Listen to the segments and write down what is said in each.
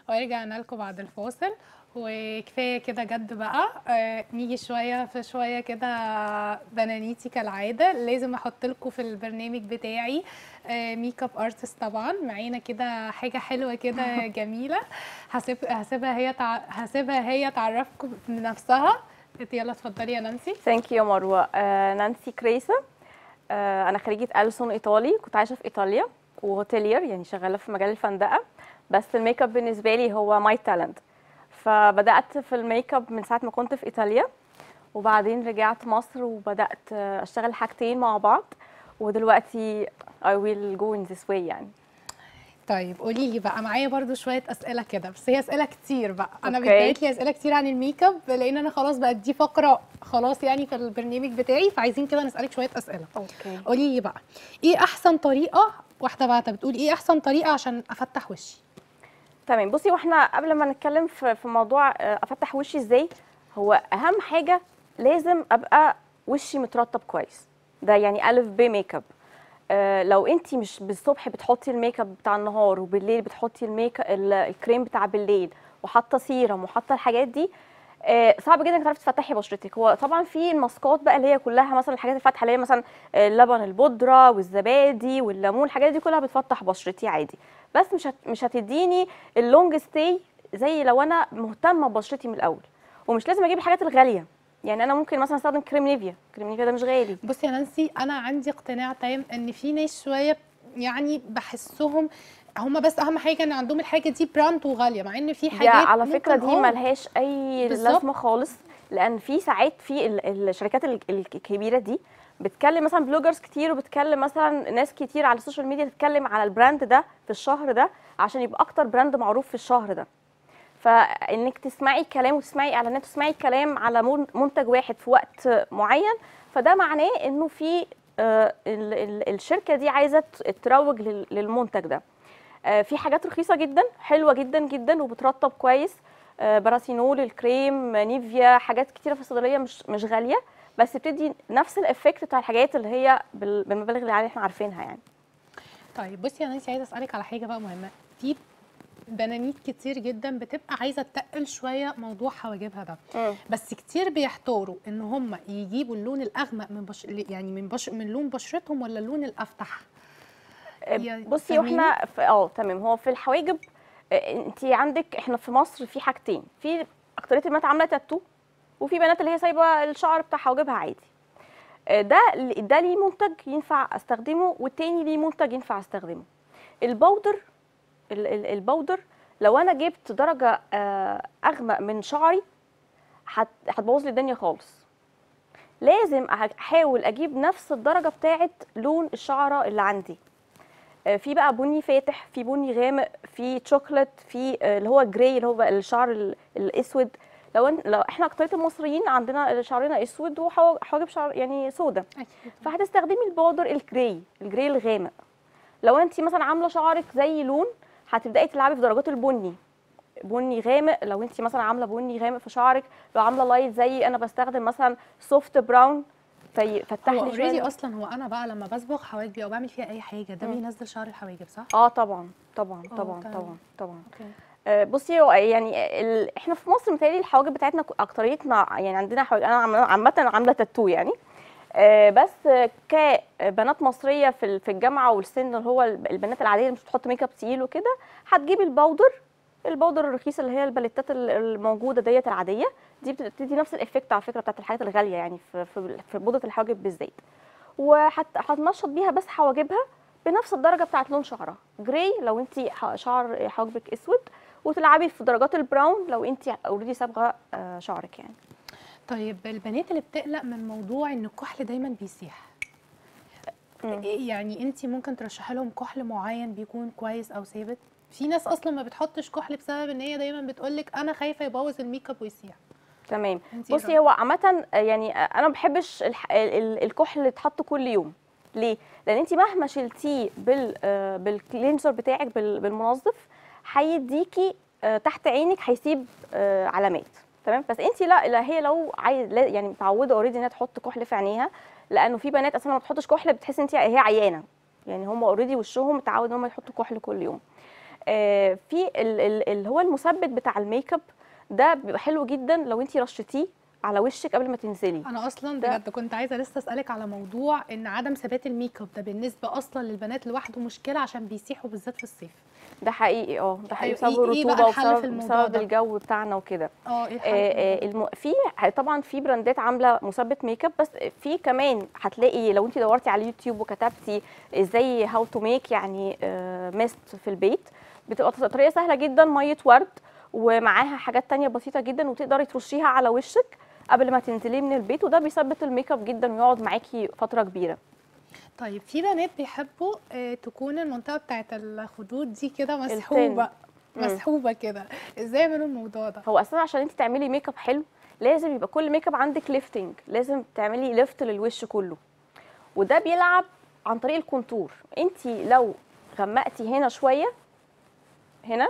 ورجعنا لكم بعد الفاصل وكفايه كده جد بقى آه نيجي شويه في شويه كده بنانيتي كالعاده لازم احط لكم في البرنامج بتاعي آه ميك اب ارتست طبعا معانا كده حاجه حلوه كده جميله هسيب هسيبها هي تع... هسيبها هي تعرفكم بنفسها انت يلا اتفضلي يا نانسي ثانك يو مروه آه نانسي كريسا آه انا خريجه ألسون ايطالي كنت عايشه في ايطاليا وهوتيلير يعني شغاله في مجال الفندقه بس الميك اب بالنسبه لي هو ماي تالنت فبدات في الميك اب من ساعه ما كنت في ايطاليا وبعدين رجعت مصر وبدات آه، اشتغل حاجتين مع بعض ودلوقتي I will go in this way يعني طيب قولي لي بقى معايا برضو شويه اسئله كده بس هي اسئله كتير بقى انا أوكي. بيتقالت لي اسئله كتير عن الميك اب لان انا خلاص بقت دي فقره خلاص يعني في البرنامج بتاعي فعايزين كده نسالك شويه اسئله اوكي قولي لي بقى ايه احسن طريقه واحده بعتها بتقول ايه احسن طريقه عشان افتح وشي تمام بصي واحنا قبل ما نتكلم في في موضوع آه، افتح وشي ازاي هو اهم حاجه لازم ابقى وشي مترطب كويس ده يعني الف ب ميك اب آه، لو انت مش بالصبح بتحطي الميك اب بتاع النهار وبالليل بتحطي الميك ال- الكريم بتاع بالليل وحاطه سيرم وحاطه الحاجات دي آه، صعب جدا انك تعرفي تفتحي بشرتك هو طبعا في الماسكات بقى اللي هي كلها مثلا الحاجات الفاتحه اللي هي مثلا آه، لبن البودره والزبادي والليمون الحاجات دي كلها بتفتح بشرتي عادي بس مش هت... مش هتديني اللونج ستاي زي لو انا مهتمه ببشرتي من الاول ومش لازم اجيب الحاجات الغاليه يعني انا ممكن مثلا استخدم كريم نيفيا كريم نيفيا ده مش غالي بصي يا نانسي انا عندي اقتناع تام ان في ناس شويه يعني بحسهم هم بس اهم حاجه ان عندهم الحاجه دي براند وغاليه مع ان في دي حاجات على فكره ممكن دي آه ملهاش اي بالظبط. لازمه خالص لان في ساعات في ال- الشركات ال- الكبيره دي بتكلم مثلا بلوجرز كتير وبتكلم مثلا ناس كتير على السوشيال ميديا تتكلم على البراند ده في الشهر ده عشان يبقى اكتر براند معروف في الشهر ده فانك تسمعي كلام وتسمعي اعلانات وتسمعي كلام على من- منتج واحد في وقت معين فده معناه انه في آه، ال- ال- الشركه دي عايزه ت- تروج لل- للمنتج ده آه، في حاجات رخيصه جدا حلوه جدا جدا وبترطب كويس آه، باراسينول الكريم آه، نيفيا حاجات كتيره في الصيدليه مش مش غاليه بس بتدي نفس الافكت بتاع الحاجات اللي هي بال- بالمبالغ اللي احنا عارفينها يعني طيب بصي يا نانسي عايزه اسالك على حاجه بقى مهمه في بنانيت كتير جدا بتبقى عايزه تقل شويه موضوع حواجبها ده بس كتير بيحتاروا ان هم يجيبوا اللون الاغمق من بش... يعني من بش... من لون بشرتهم ولا اللون الافتح يعني بصي فاهميني؟ واحنا في اه تمام هو في الحواجب انت عندك احنا في مصر في حاجتين في اكتريه البنات عامله تاتو وفي بنات اللي هي سايبه الشعر بتاع حواجبها عادي آه، ده ده ليه منتج ينفع استخدمه والتاني ليه منتج ينفع استخدمه البودر ال- ال- البودر لو انا جبت درجه آه، اغمق من شعري هت- هتبوظ لي الدنيا خالص لازم أح- احاول اجيب نفس الدرجه بتاعه لون الشعره اللي عندي آه، في بقى بني فاتح في بني غامق في شوكليت في آه، اللي هو جراي اللي هو بقى الشعر ال- الاسود لو إن- لو احنا اكتريه المصريين عندنا شعرنا اسود وحواجب شعر يعني سودا أكيد. فهتستخدمي البودر الجراي الجراي الغامق لو انت مثلا عامله شعرك زي لون هتبداي تلعبي في درجات البني بني غامق لو انت مثلا عامله بني غامق في شعرك لو عامله لايت زي انا بستخدم مثلا سوفت براون فيفتح هو لي اوريدي شويه اصلا هو انا بقى لما بصبغ حواجبي او بعمل فيها اي حاجه ده بينزل شعر الحواجب صح؟ اه طبعا طبعا اه، طبعا تمام. طبعا طبعا اوكي آه، بصي هو يعني ال... احنا في مصر متهيألي الحواجب بتاعتنا ك- اكتريتنا يعني عندنا حواجب انا عم- عامه عامله تاتو يعني آه، بس آه، كبنات مصريه في ال- في الجامعه والسن اللي هو الب- البنات العاديه اللي مش بتحط ميك اب تقيل وكده هتجيبي البودر البودر الرخيصه اللي هي الباليتات ال- الموجوده ديت العاديه دي بتدي نفس الايفكت على فكره بتاعت الحاجات الغاليه يعني في في, في بودره الحواجب بالذات وهتنشط بيها بس حواجبها بنفس الدرجه بتاعت لون شعرها جراي لو انت ح- شعر حواجبك اسود وتلعبي في درجات البراون لو انت اوريدي صابغه آه، شعرك يعني طيب البنات اللي بتقلق من موضوع ان الكحل دايما بيسيح مم. إيه يعني انت ممكن ترشحي لهم كحل معين بيكون كويس او ثابت في ناس اصلا ما بتحطش كحل بسبب ان هي دايما بتقولك انا خايفه يبوظ الميك اب ويسيح تمام انت إيه بصي رأيك؟ هو عامة يعني انا ما بحبش الح- ال- ال- الكحل اللي يتحط كل يوم ليه؟ لان انت مهما شلتيه بال آه، بالكلينزر بتاعك بال- بالمنظف هيديكي آه، تحت عينك هيسيب آه، علامات تمام بس انت لا, لا هي لو عايز لا- يعني متعوده اوريدي انها تحط كحل في عينيها لانه في بنات اصلا ما بتحطش كحل بتحس انت هي عيانه يعني هم اوريدي وشهم متعود ان هم يحطوا كحل كل يوم آه، في ال- ال- اللي هو المثبت بتاع الميك اب ده بيبقى حلو جدا لو انت رشتيه على وشك قبل ما تنزلي انا اصلا ده- بجد كنت عايزه لسه اسالك على موضوع ان عدم ثبات الميك اب ده بالنسبه اصلا للبنات لوحده مشكله عشان بيسيحوا بالذات في الصيف ده حقيقي اه ده حقيقي أيوة، بسبب إيه- إيه بقى الرطوبه الحل في وبسبب الموضوع بسبب ده؟ الجو بتاعنا وكده اه ايه الحل آه، في آه، الموضوع الم... في طبعا في براندات عامله مثبت ميك اب بس في كمان هتلاقي لو انت دورتي على اليوتيوب وكتبتي ازاي هاو تو ميك يعني ميست في البيت بتبقى طريقه سهله جدا ميه ورد ومعاها حاجات تانية بسيطه جدا وتقدري ترشيها على وشك قبل ما تنزلي من البيت وده بيثبت الميك اب جدا ويقعد معاكي فتره كبيره طيب في بنات بيحبوا آه، تكون المنطقه بتاعت الخدود دي كده مسحوبه مم. مسحوبه كده ازاي يعملوا الموضوع ده هو اساسا عشان انت تعملي ميك اب حلو لازم يبقى كل ميك اب عندك ليفتنج لازم تعملي ليفت للوش كله وده بيلعب عن طريق الكونتور انت لو غمقتي هنا شويه هنا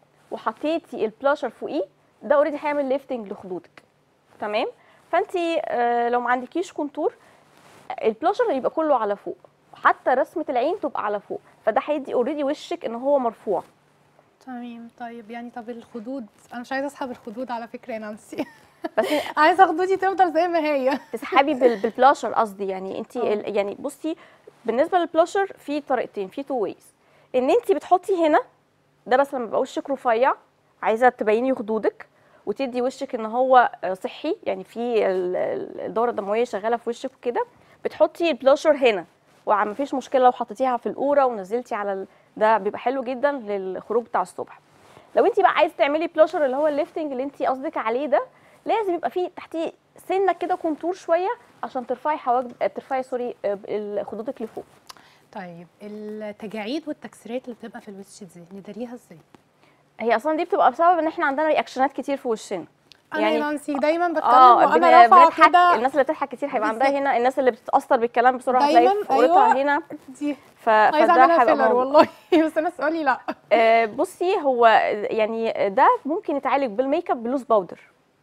وحطيتي البلاشر فوقيه ده اوريدي هيعمل ليفتنج لخدودك تمام فانت آه، لو ما عندكيش كونتور البلاشر يبقى كله على فوق حتى رسمه العين تبقى على فوق فده هيدي اوريدي وشك ان هو مرفوع تمام طيب يعني طب الخدود انا مش عايزه اسحب الخدود على فكره يا نانسي بس عايزه خدودي تفضل زي ما هي تسحبي بال- بالبلاشر قصدي يعني انت اه. ال- يعني بصي بالنسبه للبلاشر في طريقتين في تو ويز ان انت بتحطي هنا ده بس لما يبقى وشك رفيع عايزه تبيني خدودك وتدي وشك ان هو آه، صحي يعني في ال- ال- الدوره الدمويه شغاله في وشك وكده بتحطي البلاشر هنا وما فيش مشكله لو حطيتيها في القوره ونزلتي على ال... ده بيبقى حلو جدا للخروج بتاع الصبح لو انت بقى عايزه تعملي بلاشر اللي هو الليفتنج اللي انت قصدك عليه ده لازم يبقى فيه تحتيه سنه كده كونتور شويه عشان ترفعي حواجب آه، ترفعي سوري آه، ال- خدودك لفوق طيب التجاعيد والتكسيرات اللي بتبقى في الوش دي نداريها ازاي هي اصلا دي بتبقى بسبب ان احنا عندنا رياكشنات كتير في وشنا انا يعني- يا نانسي دايما بتكلم اه وانا بن- رافعه بنضحك كده الناس اللي بتضحك كتير هيبقى عندها بالظبط. هنا الناس اللي بتتاثر بالكلام بسرعه هتلاقي دايماً، في قورتها أيوة. هنا دي ف... عايزه فده اعملها هيبقى فيلر موجود. والله بس انا سؤالي لا آه، بصي هو يعني ده ممكن يتعالج بالميك اب بلوز باودر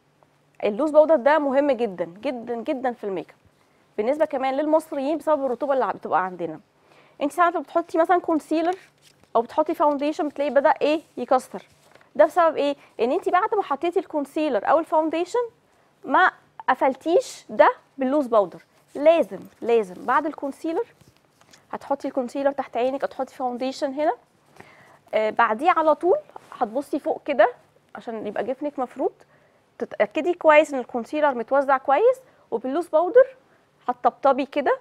اللوز باودر ده مهم جدا جدا جدا في الميك اب بالنسبه كمان للمصريين بسبب الرطوبه اللي بتبقى عندنا انت ساعات لما بتحطي مثلا كونسيلر او بتحطي فاونديشن بتلاقي بدا ايه يكسر ده بسبب ايه ان انت بعد ما حطيتي الكونسيلر او الفاونديشن ما قفلتيش ده باللوز باودر لازم لازم بعد الكونسيلر هتحطي الكونسيلر تحت عينك هتحطي فاونديشن هنا آه بعديه على طول هتبصي فوق كده عشان يبقى جفنك مفروض تتاكدي كويس ان الكونسيلر متوزع كويس وباللوز باودر هتطبطبي كده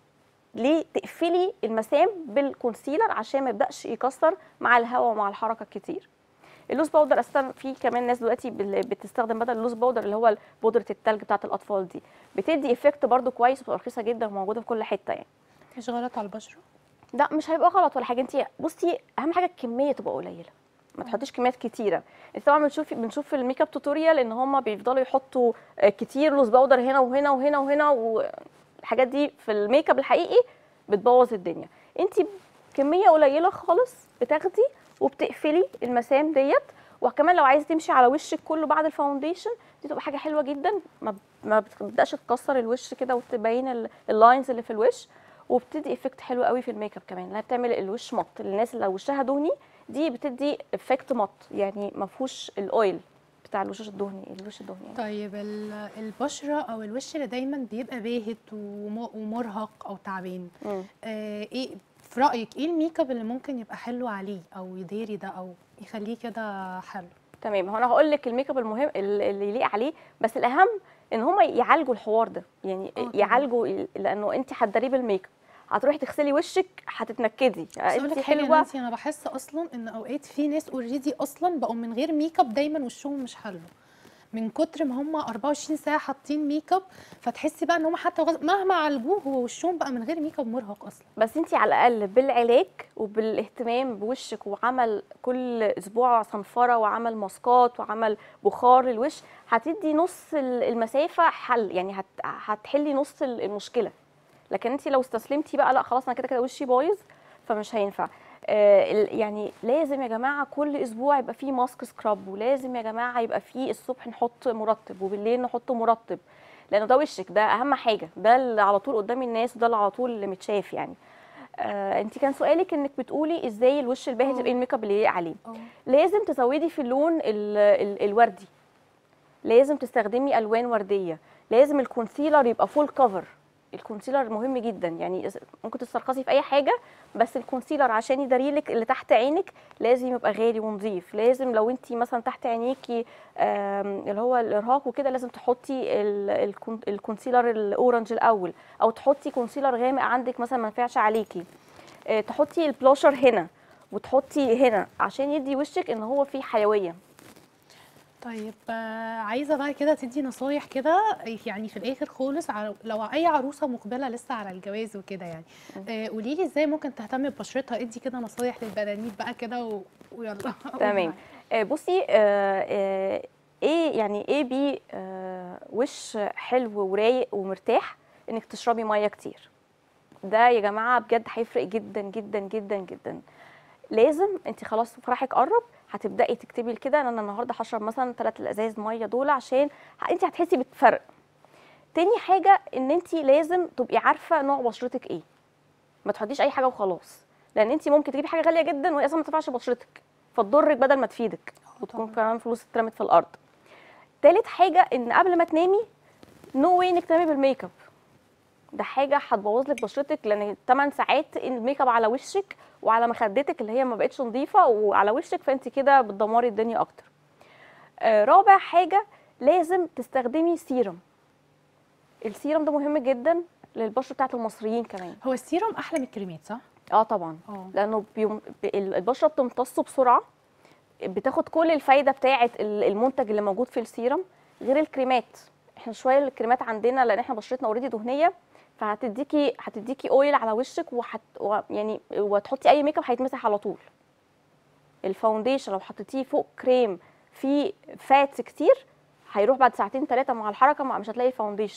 ليه تقفلي المسام بالكونسيلر عشان ما يبداش يكسر مع الهواء ومع الحركه الكتير اللوز باودر اساسا في كمان ناس دلوقتي بال- بتستخدم بدل اللوز باودر اللي هو بودره التلج بتاعه الاطفال دي بتدي افكت برده كويس وبتبقى رخيصه جدا وموجوده في كل حته يعني مش غلط على البشره لا مش هيبقى غلط ولا حاجه انت بصي اهم حاجه الكميه تبقى قليله ما تحطيش كميات كتيره انت طبعا بنشوف بنشوف في الميك اب توتوريال ان هم بيفضلوا يحطوا آه، كتير لوز باودر هنا وهنا وهنا وهنا والحاجات دي في الميك اب الحقيقي بتبوظ الدنيا انت كميه قليله خالص بتاخدي وبتقفلي المسام ديت وكمان لو عايزه تمشي على وشك كله بعد الفاونديشن دي تبقى حاجه حلوه جدا ما ما بتبداش تكسر الوش كده وتبين ال- اللاينز اللي في الوش وبتدي افكت حلو قوي في الميك اب كمان اللي هي بتعمل الوش مط الناس اللي وشها دهني دي بتدي افكت مط يعني ما فيهوش الاويل بتاع الوشوش الدهني الوش الدهني يعني. طيب ال- البشره او الوش اللي دايما بيبقى باهت وم- ومرهق او تعبان مم. آه ايه في رايك ايه الميك اب اللي ممكن يبقى حلو عليه او يداري ده او يخليه كده حلو تمام هو انا هقول لك الميك اب المهم اللي اللي يليق عليه بس الاهم ان هم يعالجوا الحوار ده يعني آه طبعاً. يعالجوا ال- لانه انت هتداريه بالميك اب هتروحي تغسلي وشك هتتنكدي بس اقول لك انت حاجه يا حلوه نانسي انا بحس اصلا ان اوقات في ناس اوريدي اصلا بقوا من غير ميك اب دايما وشهم مش حلو من كتر ما هم 24 ساعه حاطين ميك اب فتحسي بقى ان هم حتى غز... مهما عالجوه هو وشهم بقى من غير ميك اب مرهق اصلا بس انت على الاقل بالعلاج وبالاهتمام بوشك وعمل كل اسبوع صنفره وعمل ماسكات وعمل بخار للوش هتدي نص ال- المسافه حل يعني هت هتحلي نص ال- المشكله لكن انت لو استسلمتي بقى لا خلاص انا كده كده وشي بايظ فمش هينفع آه ال- يعني لازم يا جماعه كل اسبوع يبقى فيه ماسك سكراب ولازم يا جماعه يبقى فيه الصبح نحط مرطب وبالليل نحط مرطب لانه ده وشك ده اهم حاجه ده اللي على طول قدام الناس وده اللي على طول اللي متشاف يعني آه انت كان سؤالك انك بتقولي ازاي الوش الباهت اه. يبقى الميك اب اللي يليق عليه اه لازم تزودي في اللون ال ال الوردي لازم تستخدمي الوان ورديه لازم الكونسيلر يبقى فول كفر الكونسيلر مهم جدا يعني إذا- ممكن تسترخصي في اي حاجه بس الكونسيلر عشان يداريلك اللي تحت عينك لازم يبقى غالي ونظيف لازم لو انت مثلا تحت عينيكي آم، اللي هو الارهاق وكده لازم تحطي ال- الكون- الكونسيلر الاورنج الاول او تحطي كونسيلر غامق عندك مثلا ما ينفعش عليكي آه، تحطي البلاشر هنا وتحطي هنا عشان يدي وشك ان هو فيه حيويه طيب آه، عايزه بقى كده تدي نصايح كده يعني في الاخر خالص على لو اي عروسه مقبله لسه على الجواز وكده يعني آه، قولي لي ازاي ممكن تهتم ببشرتها ادي كده نصايح للبنانيت بقى كده و... ويلا قولي تمام معايا. آه، بصي آه، آه، ايه يعني ايه بي آه، وش حلو ورايق ومرتاح انك تشربي ميه كتير ده يا جماعه بجد هيفرق جدا جدا جدا جدا لازم انت خلاص فرحك قرب هتبداي تكتبي كده ان انا النهارده هشرب مثلا ثلاث ازايز ميه دول عشان ه- انت هتحسي بالفرق تاني حاجه ان انت لازم تبقي عارفه نوع بشرتك ايه ما تحطيش اي حاجه وخلاص لان انت ممكن تجيبي حاجه غاليه جدا وهي اصلا ما تنفعش بشرتك فتضرك بدل ما تفيدك وتكون طبعاً. كمان فلوس اترمت في الارض تالت حاجه ان قبل ما تنامي نو واي انك تنامي بالميك اب ده حاجه هتبوظ لك بشرتك لان 8 ساعات الميك اب على وشك وعلى مخدتك اللي هي ما بقتش نظيفه وعلى وشك فانت كده بتدمري الدنيا اكتر آه، رابع حاجه لازم تستخدمي سيرم السيرم ده مهم جدا للبشره بتاعت المصريين كمان هو السيروم احلى من الكريمات صح؟ اه طبعا اه لانه بيم... ب- ال- البشره بتمتصه بسرعه بتاخد كل الفايده بتاعه ال- المنتج اللي موجود في السيرم غير الكريمات احنا شويه الكريمات عندنا لان احنا بشرتنا اوريدي دهنيه فهتديكي هتديكي اويل على وشك وحت... و... يعني وتحطي اي ميك اب هيتمسح على طول الفاونديشن لو حطيتيه فوق كريم فيه فاتس كتير هيروح بعد ساعتين ثلاثه مع الحركه مع- مش هتلاقي فاونديشن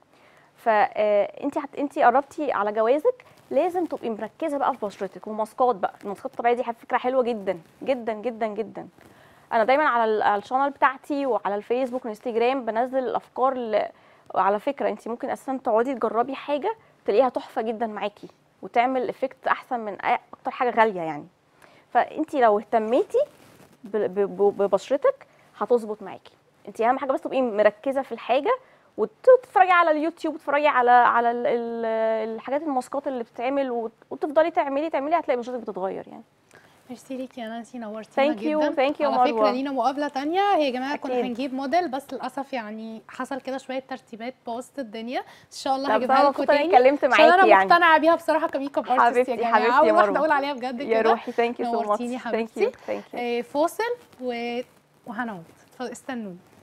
فانت هت... انت قربتي على جوازك لازم تبقي مركزه بقى في بشرتك وماسكات بقى الماسكات الطبيعيه دي فكره حلوه جدا جدا جدا جدا انا دايما على ال- على الشانل بتاعتي وعلى الفيسبوك والانستجرام بنزل الافكار اللي وعلى فكره انت ممكن اساسا تقعدي تجربي حاجه تلاقيها تحفه جدا معاكي وتعمل افكت احسن من أي- اكتر حاجه غاليه يعني فانت لو اهتميتي ب- ب- ب- ببشرتك هتظبط معاكي انت اهم حاجه بس تبقي مركزه في الحاجه وت- وتتفرجي على اليوتيوب وتتفرجي على على ال- ال- الحاجات الماسكات اللي بتتعمل وت- وتفضلي تعملي تعملي هتلاقي بشرتك بتتغير يعني ميرسي ليكي يا نانسي نورتينا Thank you, جدا thank you يا على فكره مروة. لينا مقابله تانية هي يا جماعه كنا أكيد. هنجيب موديل بس للاسف يعني حصل كده شويه ترتيبات بوظت الدنيا ان شاء الله لا، بس هجيبها أنا لكم مبسوطة إني تاني اتكلمت عشان انا معاكي يعني. مقتنعه بيها بصراحه كميك اب ارتست يا حبيبتي- جماعه حبيبتي يا اول واحده مروة. اقول عليها بجد يا كده روحي ثانك يو سو ماتش نورتيني ثانك حبيبتي يو ثانك يو آه، فاصل و... وهنعود اتفضل- استنوني